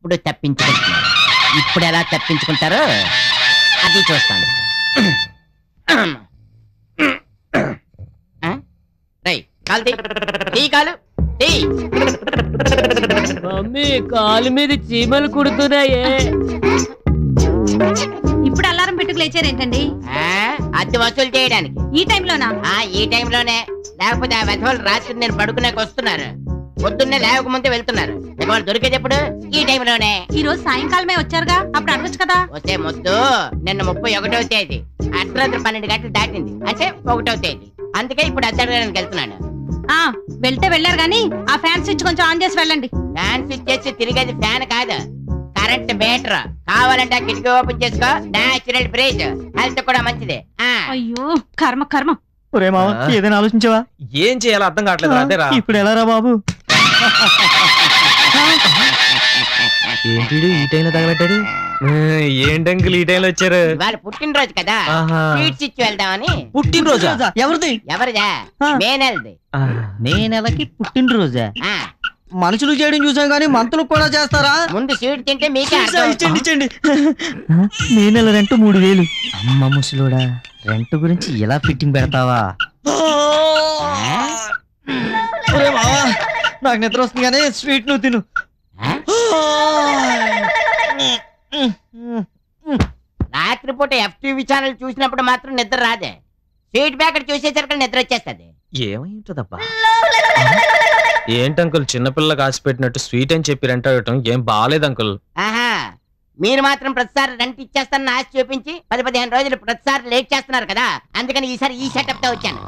ఎప్పుడు తప్పించుకుంటున్నారు ఇప్పుడు ఎలా తప్పించుకుంటారో అది చూస్తాను ఆ? రేయ్, కాలు తీ. తీ కాలు తీ. మమ్మీ కాలు మీద చీమలు కుడుతున్నాయే ఇప్పుడు అలారం పెట్టుకు లేచారేంటండి ఆ? అద్దె వసూలు చేయడానికి ఈ టైంలోనా ఆ ఈ టైంలోనే లేకపోతే ఆ వెధవలు రాత్రి నేను పడుకునేకి వస్తున్నారు పొద్దున్నే లేవకముందే వెళ్తున్నారు ఇక వాళ్ళు దొరికేది ఎప్పుడు ఈ టైంలోనే ఈ రోజు సాయంకాలమే వచ్చారుగా అప్పుడు అడగచ్చు కదా వస్తే ముద్దు నిన్న ముప్పై ఒకటో తేదీ అర్ధరాత్రి పన్నెండు గంటలు దాటింది అంటే ఒకటో తేదీ అందుకే ఇప్పుడు అద్దెడడానికి వెళ్తున్నాను ఆ వెళ్తే వెళ్ళారు గాని ఆ ఫ్యాన్ స్విచ్ కొంచెం ఆన్ చేసి వెళ్ళండి ఫ్యాన్ స్విచ్ చేసి తిరిగేది ఫ్యాన్ కాదు కరెంట్ మీటర్ కావాలంటే ఆ కిటికీ ఓపెన్ చేసుకో నేచురల్ బ్రేజ్ హెల్త్ కూడా మంచిది ఆ అయ్యో కర్మ కర్మ ఒరే మావ ఆ? ఏదైనా ఆలోచించావా ఏం చేయాలో అర్థం కావట్లేదు అదేరా ఇప్పుడు ఎలా రా బాబు ఏంటి ఈ టైంలో తగలట్టాడు ఏంటి అంకుల్ ఈ టైంలో వచ్చారు ఇవాళ పుట్టినరోజు కదా ఆహా. స్వీట్స్ ఇచ్చి వెళ్దామని పుట్టినరోజా ఎవరిది ఎవరిదా ఆ. మే నెలది ఆ, నే నెలకి పుట్టినరోజా ఆ, మనుషులు చేయడం చూసాం కానీ మంతులు కూడా చేస్తారా ముందు స్వీట్ తింటే మీకే అర్థం ఇచ్చండి ఇచ్చండి నే నెల రెంట్ మూడు వేలు అమ్మ ముసలోడా రెంట్ గురించి ఎలా ఫిట్టింగ్ పెడతావా ఒరే మావా, నాకు నిద్ర వస్తుంది కానీ స్వీట్ నువ్వు తిను ఆ? రాత్రిపూట ఎఫ్టీవీ ఛానల్ చూసినప్పుడు మాత్రం నిద్ర రాదే స్వీట్ ప్యాకెట్ చూసేసరికి నిద్ర వచ్చేస్తది ఏమై ఉంటుందబ్బా ఏంటి అంకుల్ చిన్నపిల్ల కాసి పెట్టినట్టు స్వీట్ అని చెప్పి రెంట్ అడగటం ఏం బాగాలేదు అంకుల్ ఆహా మీరు మాత్రం ప్రతిసారి రెంట్ ఇచ్చేస్తానని ఆశ చూపించి పది పదిహేను రోజులు ప్రతిసారి లేట్ చేస్తున్నారు కదా అందుకని ఈసారి ఈ సెటప్ తో వచ్చాను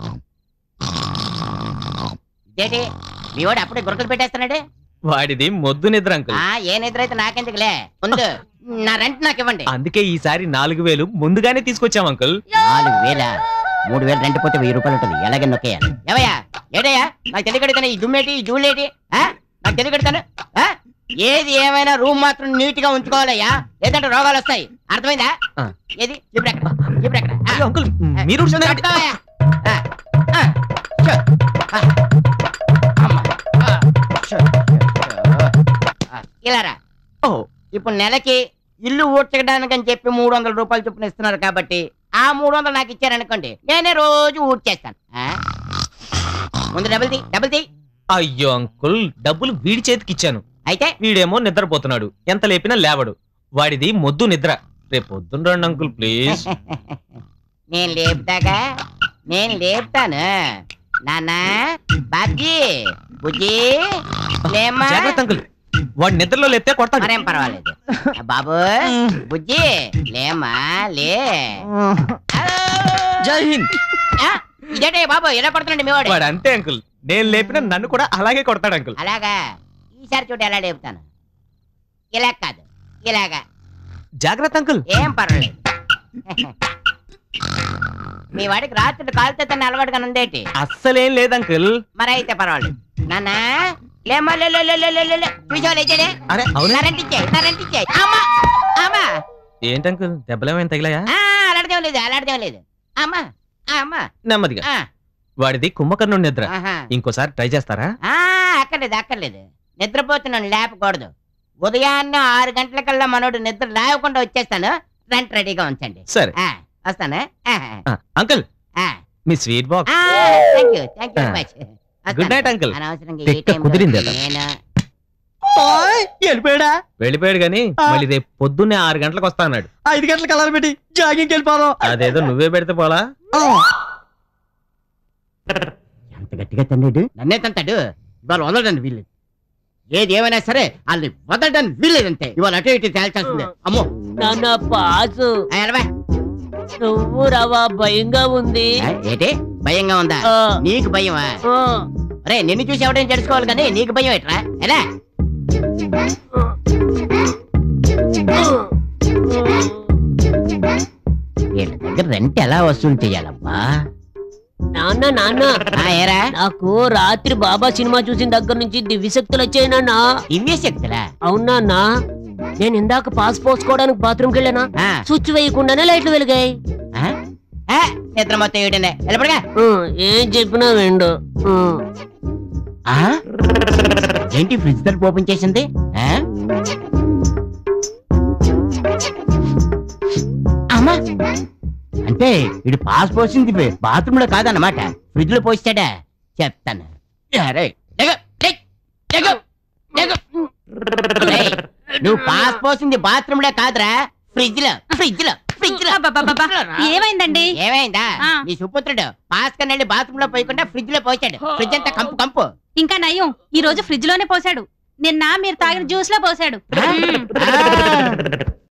ఇదేంటి మీ వాడు అప్పుడే గురకలు పెట్టేస్తున్నాడు వాడిది మొద్దు నిద్ర అంకుల్ ఆ ఏ నిద్ర అయితే నాకెందుకులే ముందు నా రెంట్ నాకు ఇవ్వండి అందుకే ఈసారి నాలుగు వేలు ముందుగానే తీసుకొచ్చాం అంకుల్ నాలుగు వేల మూడు వేలు రెంట్ పోతే వెయ్యి రూపాయలు ఉంటుంది ఎలాగే నొక్కేయాలి ఏవయ్యా ఏడయ్యా నాకు తెలియకడతాను ఈ దుమ్మేటి ఈ జూలేటి ఆ? నాకు తెలియకడతాను ఆ? ఏది ఏమైనా రూమ్ మాత్రం నీట్ గా ఉంచుకోవాలయ్యా లేదంటే రోగాలు వస్తాయి అర్థమైందా ఆ. ఏది ఇప్పుడు ఎక్కడ ఇప్పుడు ఎక్కడ ఆ. అయ్యో, అంకుల్ మీరు ఉంటున్నారంటే- చెప్తావయ్యా? ఆ. ఆ. షో. ఆ. అమ్మ. ఆ. షో. షో. ఆ. ఇలా రా ఓ, ఇప్పుడు నెలకి ఇల్లు ఊడ్చడానికి అని చెప్పి మూడు వందల రూపాయలు చొప్పున ఇస్తున్నారు కాబట్టి ఆ మూడు వందలు నాకు ఇచ్చారనుకోండి నేనే రోజు ఊడ్చేస్తాను ఆ? ముందు డబుల్ తీ డబుల్ తీ అయ్యో అంకుల్ డబ్బులు వీడి చేతికి ఇచ్చాను అయితే వీడేమో నిద్రపోతున్నాడు ఎంత లేపినా లేవడు వాడిది మొద్దు నిద్ర రేపు పొద్దున్న రండి అంకుల్ ప్లీజ్ నేను లేపుతాగా నేను లేపుతాను నాన్న బాజీ బుజ్జి లేమ్మా జాగ్రత్త అంకుల్ వాడి నిద్రలో లేపితే కొడతాడు మరేం పర్వాలేదు ఆ బాబు బుజ్జి లేమ్మా లే జై హింద్ ఆ, ఇదేంటి బాబు ఎలా కొడుతున్నాడు మీ వాడు వాడు అంతే అంకుల్ నేను లేపిన నన్ను కూడా అలాగే కొడతాడు అంకుల్ అలాగా ఈసారి చూడు ఎలా లేపుతాను ఇలా కాదు ఇలాగా జాగ్రత్త అంకుల్ ఏం పర్వాలేదు మీ వాడికి రాత్రి కాలుతో తన అలవాటుగా ఉందేటి అస్సలేం లేదు అంకుల్ మరి అయితే పర్వాలేదు నాన్న లేమ్మా లే లే లే లే లే లే లే చూసావు లేచాడే అరే అవునా కరెంట్ ఇచ్చాయి కరెంట్ ఇచ్చాయి అమ్మా అమ్మా ఏంటి అంకుల్ దెబ్బలేమైనా తగిలాయా ఆ, అలాంటిదేం లేదు అలాంటిదేం లేదు అమ్మా ఆ, అమ్మా నెమ్మదిగా ఆ, వాడిది కుంభకర్ణుడి నిద్ర ఆహా. ఇంకోసారి ట్రై చేస్తారా ఆ, అక్కర్లేదు అక్కర్లేదు నిద్రపోతున్నాను లేపకూడదు ఉదయాన్నే ఆరు గంటలకల్లా మనోడు నిద్ర లేవకుండా వచ్చేస్తాను రెంట్ రెడీగా ఉంచండి సరే ఆ, వస్తాను ఆ, అంకుల్ ఆ. మీ sweet box thank you thank you ఆ. మచ్ గుడ్ నైట్ అంకుల్ అనవసరంగా ఈ తిక్క టైంలో కుదిరింది అతను. నేను ఓయ్, వెళ్ళిపోయాడా వెళ్ళిపోయాడు గాని ఆ. మళ్ళీ రేపు పొద్దున్నే ఆరు గంటలకు వస్తా అన్నాడు ఐదు గంటల కలర్ పెట్టి జాగింగ్కి వెళ్ళిపోదాం అదేదో నువ్వే పెడితే పోలా ఆ. ఎంత గట్టిగా తండ్రి నన్నే తంతాడు ఇవాళ వదలడానికి వీల్లేదు ఏది ఏమైనా సరే వాళ్ళని వదలడానికి వీల్లేదంతే ఇవాళ అటు ఇటు తేల్చాల్సిందే అమ్మో నాన్న పాసు ఆ, ఎలవా. నువ్వు రవా భయంగా ఉంది ఆ, ఏంటి భయంగా ఉందా ఆ, నీకు భయమా ఆ. అరే నిన్ను చూసి ఎవడైనా తెలుసుకోవాలి కానీ నీకు భయం ఎట్రా ఎలా వీళ్ళ దగ్గర రెంట్ ఎలా వసూలు చేయాలబ్బా నాన్న నాన్న ఆ, ఏరా నాకు రాత్రి బాబా సినిమా చూసిన దగ్గర నుంచి దివ్యశక్తులు వచ్చాయి నాన్న దివ్య శక్తులా అవునా అన్నా? నేను ఇందాక పాస్ పోసుకోవడానికి బాత్రూమ్కి వెళ్ళానా ఆ, స్విచ్ వేయకుండానే లైట్లు వెలిగాయి ఆ? ఆ, నిద్ర మొత్తం ఏమిటనే వెళ్ళపడగా ఆ, ఏం చెప్పినా వెండు ఏంటి ఫ్రిడ్జ్ తలుపు ఓపెన్ చేసింది ఆ? అంటే ఇడు పాస్ పోసింది బాత్రూమ్ లో కాదన్నమాట ఫ్రిడ్జ్ లో పోస్తాడా చెప్తాను అరే లెగు, లెగ్, లెగు, లెగు. రేయ్, నువ్వు పాస్ పోసింది బాత్రూమ్ లో కాదురా ఫ్రిడ్జ్ లో ఫ్రిడ్జ్ లో ఫ్రిడ్జ్ లో అబ్బబ్బబ్బబ్బా, ఏమైందండి ఏమైందా ఆ. నీ సుపుత్రుడు పాస్ కన్నా వెళ్ళి బాత్రూమ్ లో పోయకుండా ఫ్రిడ్జ్ లో పోసాడు ఫ్రిడ్జ్ అంతా కంపు కంపు ఇంకా నయం ఈ రోజు ఫ్రిడ్జ్ లోనే పోసాడు నిన్న మీరు తాగిన జ్యూస్ లో పోసాడు ఆ.